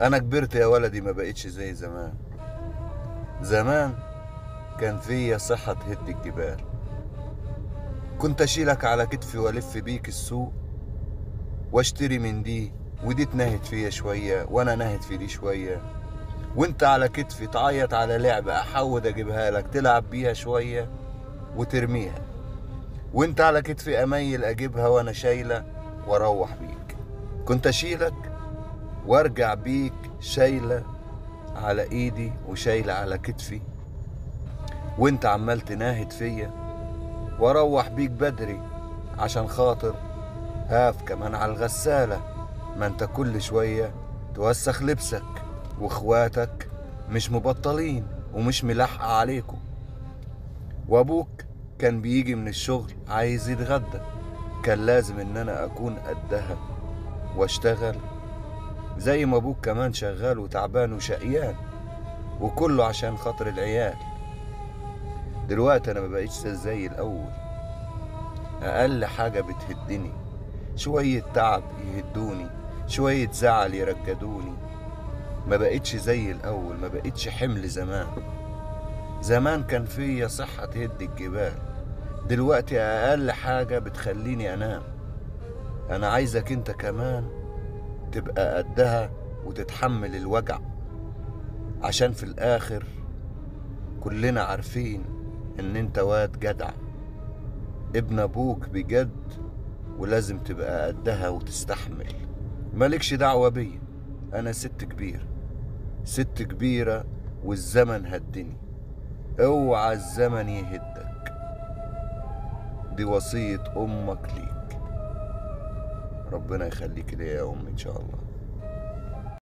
انا كبرت يا ولدي ما بقتش زي زمان زمان كان فيا صحة تهد الجبال كنت اشيلك على كتفي والف بيك السوق واشتري من دي ودي تنهد فيا شوية وانا نهد في دي شوية وانت على كتفي تعيط على لعبة احود اجيبها لك تلعب بيها شوية وترميها وانت على كتفي اميل اجيبها وانا شايلة واروح بيك كنت اشيلك وارجع بيك شايلة على ايدي وشايلة على كتفي وانت عمال تناهد فيا واروح بيك بدري عشان خاطر هاف كمان على الغسالة ما انت كل شوية توسخ لبسك واخواتك مش مبطلين ومش ملحقة عليكم وابوك كان بيجي من الشغل عايز يتغدى كان لازم ان انا اكون قدها واشتغل زي ما ابوك كمان شغال وتعبان وشقيان وكله عشان خاطر العيال دلوقتي انا ما بقيتش زي الاول اقل حاجة بتهدني شوية تعب يهدوني شوية زعل يرجدوني ما بقيتش زي الاول ما بقيتش حمل زمان زمان كان فيا صحة تهد الجبال دلوقتي اقل حاجة بتخليني انام انا عايزك انت كمان تبقى قدها وتتحمل الوجع عشان في الاخر كلنا عارفين ان انت واد جدع ابن ابوك بجد ولازم تبقى قدها وتستحمل مالكش دعوة بيا انا ست كبير ست كبيرة والزمن هدني اوعى الزمن يهدك دي وصية امك ليك ربنا يخليك ليا يا ام ان شاء الله